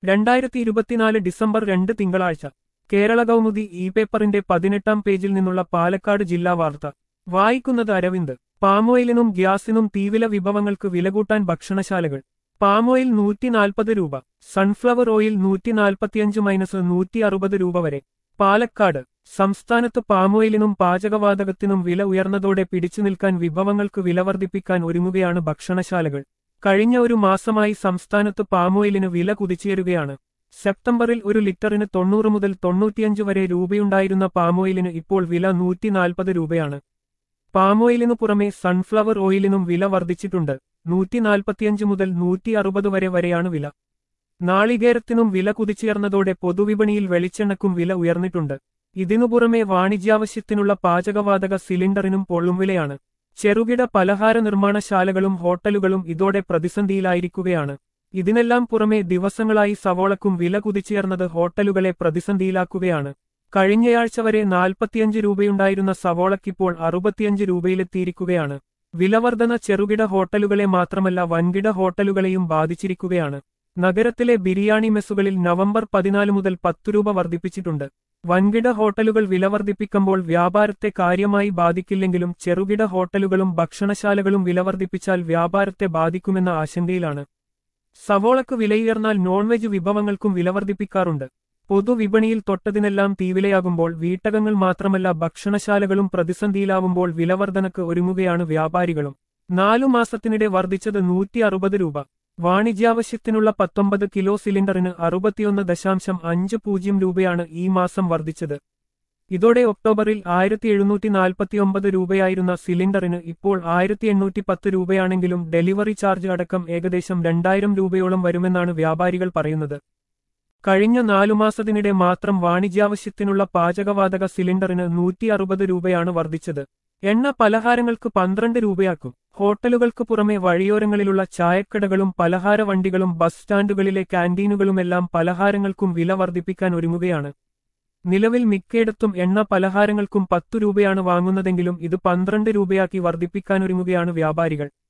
രണ്ടായിരത്തി ഇരുപത്തിനാല് ഡിസംബർ രണ്ട് തിങ്കളാഴ്ച കേരള കൗമുദി ഇ പേപ്പറിന്റെ പതിനെട്ടാം പേജിൽ നിന്നുള്ള പാലക്കാട് ജില്ലാ വാർത്ത വായിക്കുന്നത് അരവിന്ദ് പാമോയിലിനും ഗ്യാസിനും തീവില വിഭവങ്ങൾക്ക് വില കൂട്ടാൻ ഭക്ഷണശാലകൾ പാമോയിൽ നൂറ്റി നാൽപ്പത് രൂപ സൺഫ്ലവർ ഓയിൽ നൂറ്റി നാൽപ്പത്തിയഞ്ച് മൈനസ് നൂറ്റി അറുപത് രൂപ വരെ പാലക്കാട് സംസ്ഥാനത്ത് പാമോയിലിനും പാചകവാതകത്തിനും വില ഉയർന്നതോടെ പിടിച്ചു നിൽക്കാൻ വിഭവങ്ങൾക്ക് വില വർദ്ധിപ്പിക്കാൻ ഒരുങ്ങുകയാണ് ഭക്ഷണശാലകൾ കഴിഞ്ഞ ഒരു മാസമായി സംസ്ഥാനത്ത് പാമോയിലിന് വില കുതിച്ചുയരുകയാണ് സെപ്റ്റംബറിൽ ഒരു ലിറ്ററിന് തൊണ്ണൂറ് മുതൽ തൊണ്ണൂറ്റിയഞ്ച് വരെ രൂപയുണ്ടായിരുന്ന പാമോയിലിന് ഇപ്പോൾ വില നൂറ്റി നാൽപ്പത് രൂപയാണ് പാമോയിലിനു പുറമെ സൺഫ്ലവർ ഓയിലിനും വില വർദ്ധിച്ചിട്ടുണ്ട് നൂറ്റി നാൽപ്പത്തിയഞ്ച് മുതൽ നൂറ്റി അറുപത് വരെ വരെയാണ് വില നാളികേരത്തിനും വില കുതിച്ചുയർന്നതോടെ പൊതുവിപണിയിൽ വെളിച്ചെണ്ണക്കും വില ഉയർന്നിട്ടുണ്ട് ഇതിനു പുറമെ വാണിജ്യാവശ്യത്തിനുള്ള പാചകവാതക സിലിണ്ടറിനും പൊള്ളും വിലയാണ് ചെറുകിട പലഹാര നിർമ്മാണശാലകളും ഹോട്ടലുകളും ഇതോടെ പ്രതിസന്ധിയിലായിരിക്കുകയാണ് ഇതിനെല്ലാം പുറമെ ദിവസങ്ങളായി സവോളക്കും വില കുതിച്ചുയർന്നത് ഹോട്ടലുകളെ പ്രതിസന്ധിയിലാക്കുകയാണ് കഴിഞ്ഞയാഴ്ച വരെ നാൽപ്പത്തിയഞ്ച് രൂപയുണ്ടായിരുന്ന സവോളക്കിപ്പോൾ അറുപത്തിയഞ്ച് രൂപയിലെത്തിയിരിക്കുകയാണ് വിലവർധന ചെറുകിട ഹോട്ടലുകളെ മാത്രമല്ല വൻകിട ഹോട്ടലുകളെയും ബാധിച്ചിരിക്കുകയാണ് നഗരത്തിലെ ബിരിയാണി മെസ്സുകളിൽ നവംബർ പതിനാല് മുതൽ പത്തു രൂപ വർദ്ധിപ്പിച്ചിട്ടുണ്ട് വൻകിട ഹോട്ടലുകൾ വില വർദ്ധിപ്പിക്കുമ്പോൾ വ്യാപാരത്തെ കാര്യമായി ബാധിക്കില്ലെങ്കിലും ചെറുകിട ഹോട്ടലുകളും ഭക്ഷണശാലകളും വില വർദ്ധിപ്പിച്ചാൽ വ്യാപാരത്തെ ബാധിക്കുമെന്ന ആശങ്കയിലാണ് സവോളക്ക് വിലയുയർന്നാൽ നോൺവെജ് വിഭവങ്ങൾക്കും വില വർദ്ധിപ്പിക്കാറുണ്ട് പൊതുവിപണിയിൽ തൊട്ടതിനെല്ലാം തീവിലയാകുമ്പോൾ വീട്ടകങ്ങൾ മാത്രമല്ല ഭക്ഷണശാലകളും പ്രതിസന്ധിയിലാവുമ്പോൾ വിലവർധനക്ക് ഒരുങ്ങുകയാണ് വ്യാപാരികളും നാലു മാസത്തിനിടെ വർദ്ധിച്ചത് നൂറ്റി അറുപത് രൂപ വാണിജ്യാവശ്യത്തിനുള്ള പത്തൊമ്പത് കിലോ സിലിണ്ടറിന് അറുപത്തിയൊന്ന് ദശാംശം അഞ്ച് പൂജ്യം രൂപയാണ് ഈ മാസം വർദ്ധിച്ചത് ഇതോടെ ഒക്ടോബറിൽ ആയിരത്തി എഴുന്നൂറ്റി നാൽപ്പത്തിയൊമ്പത് രൂപയായിരുന്ന സിലിണ്ടറിന് ഇപ്പോൾ ആയിരത്തി എണ്ണൂറ്റി പത്ത് രൂപയാണെങ്കിലും ഡെലിവറി ചാർജ് അടക്കം ഏകദേശം രണ്ടായിരം രൂപയോളം വരുമെന്നാണ് വ്യാപാരികൾ പറയുന്നത് കഴിഞ്ഞ നാലു മാസത്തിനിടെ മാത്രം വാണിജ്യാവശ്യത്തിനുള്ള പാചകവാതക സിലിണ്ടറിന് നൂറ്റി അറുപത് രൂപയാണ് വർദ്ധിച്ചത് എണ്ണ പലഹാരങ്ങൾക്ക് പന്ത്രണ്ട് രൂപയാക്കും ഹോട്ടലുകൾക്ക് പുറമെ വഴിയോരങ്ങളിലുള്ള ചായക്കടകളും പലഹാര വണ്ടികളും ബസ് സ്റ്റാൻഡുകളിലെ കാന്റീനുകളുമെല്ലാം പലഹാരങ്ങൾക്കും വില വർദ്ധിപ്പിക്കാൻ ഒരുങ്ങുകയാണ് നിലവിൽ മിക്കയിടത്തും എണ്ണ പലഹാരങ്ങൾക്കും പത്തു രൂപയാണ് വാങ്ങുന്നതെങ്കിലും ഇത് പന്ത്രണ്ട് രൂപയാക്കി വർദ്ധിപ്പിക്കാനൊരുങ്ങുകയാണ് വ്യാപാരികൾ